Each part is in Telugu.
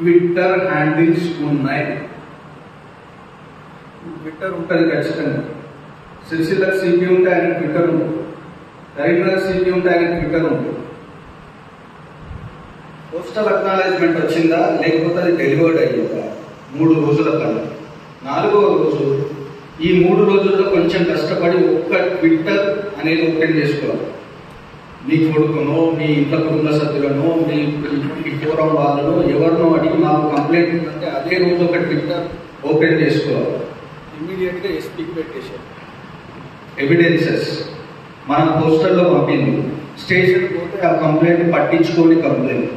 ట్విట్టర్ హ్యాండిల్స్ ఉన్నాయి ట్విట్టర్ ఉంటుంది ఖచ్చితంగా సిరిసిల్లకు సిపి ఉంటే ఆయన ట్విట్టర్ ఉంటుంది కరీంనగర్ సిపి ఉంటే ఆయన ట్విట్టర్ ఉంటుంది పోస్టల్ అక్నాలజ్మెంట్ వచ్చిందా లేకపోతే అది డెలివర్డ్ అయ్యిందా మూడు రోజుల కన్నా నాలుగవ రోజు ఈ మూడు రోజుల్లో కొంచెం కష్టపడి ఒక్క ట్విట్టర్ అనేది ఓపెన్ చేసుకోవాలి మీ కొడుకునో మీ ఇంట్లో కుటుంబ సభ్యులను మీ మీ ఫోరం వాళ్ళను ఎవరినో అడిగి మాకు కంప్లైంట్ ఉందంటే అదే రోజు ఒక ట్విట్టర్ ఓపెన్ చేసుకోవాలి ఇమ్మీడియట్గా ఎస్పీకి పెట్టేశారు ఎవిడెన్సెస్ మన పోస్టర్లో పంపింది స్టేషన్ పోతే ఆ కంప్లైంట్ పట్టించుకోని కంప్లైంట్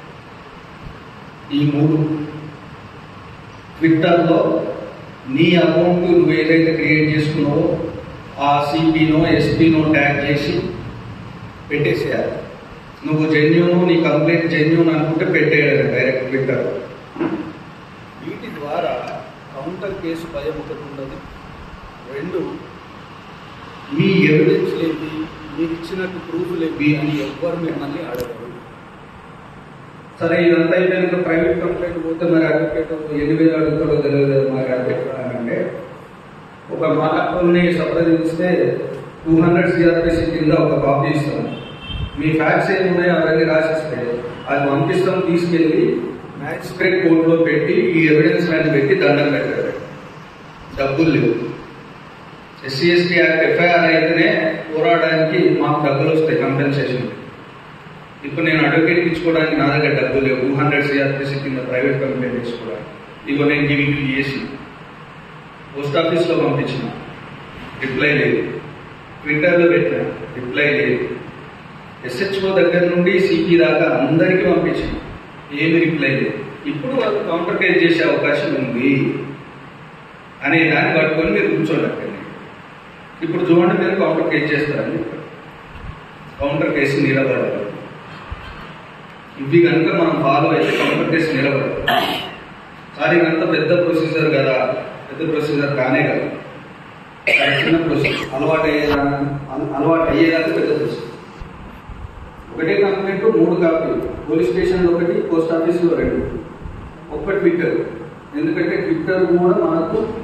ఈ మూడు ట్విట్టర్లో నీ అకౌంట్ నువ్వు ఏదైతే క్రియేట్ చేసుకున్నావో ఆ సిపినో ఎస్పీనో ట్యాగ్ చేసి పెట్టేసేయాలి నువ్వు జెన్యున్ నీ కంప్లైంట్ జెన్యున్ అనుకుంటే పెట్టేయాలి డైరెక్ట్ ట్విట్టర్ వీటి ద్వారా కౌంటర్ కేసు భయం ఒకటి ఉండదు రెండు మీ ఎవిడెన్స్ లేవి మీరు ఇచ్చినట్టు ప్రూఫ్ లేవి అని ఎవ్వరు మిమ్మల్ని అడగరు సరే ఇదంతా అయిపోయినాక ప్రైవేట్ కంప్లైంట్ పోతే మరి అడ్వకేట్ ఎన్ని వేలు అడుగుతాడో తెలియదు మరి అడ్వకేట్ అంటే ఒక మాటని సంప్రదిస్తే టూ హండ్రెడ్ సిఆర్పిసి కింద ఒక కాపీ ఇస్తాం మీ ఫ్యాక్ట్స్ ఏమి ఉన్నాయో అవన్నీ రాసిస్తే అది పంపిస్తాం తీసుకెళ్ళి మ్యాజిస్ట్రేట్ కోర్టులో పెట్టి ఈ ఎవిడెన్స్ అని పెట్టి దండం పెట్టారు డబ్బులు లేవు ఎస్సీ ఎస్టీ యాక్ట్ ఎఫ్ఐఆర్ అయితేనే పోరాడడానికి మాకు డబ్బులు వస్తాయి కంపెన్సేషన్ ఇప్పుడు నేను అడ్వకేట్ ఇచ్చుకోవడానికి నా దగ్గర డబ్బులు లేవు టూ హండ్రెడ్ సిఆర్పిసి కింద ప్రైవేట్ కంప్లైంట్ తీసుకోవడానికి ఇగో నేను గివింగ్ చేసి పోస్ట్ ఆఫీస్లో పంపించిన రిప్లై లేదు ట్విట్టర్లో పెట్టిన రిప్లై లేదు ఎస్హెచ్ఓ దగ్గర నుండి సిపి దాకా అందరికీ పంపించిన ఏమి రిప్లై లేదు ఇప్పుడు వాళ్ళు కౌంటర్ కేసు చేసే అవకాశం ఉంది అనే దాన్ని పట్టుకొని మీరు కూర్చోండి అక్కడనే ఇప్పుడు చూడండి మీరు కౌంటర్ కేసు చేస్తారని చెప్పారు. కౌంటర్ కేసు నిలబడాలి ఇవి కనుక మనం ఫాలో అయితే కౌంటర్ కేసు నిలబడదు సార్ ఇదంతా పెద్ద ప్రొసీజర్ కదా పెద్ద ప్రొసీజర్ కానే కదా అది చిన్న ప్రొసీజర్ అలవాటు అయ్యేదా అలవాటు అయ్యేదాకా పెద్ద ప్రొసీజర్ ఒకటే కంప్లైంట్ మూడు కాపీలు పోలీస్ స్టేషన్లో ఒకటి పోస్ట్ ఆఫీస్లో రెండు ఒక్క ట్విట్టర్ ఎందుకంటే ట్విట్టర్ కూడా మనకు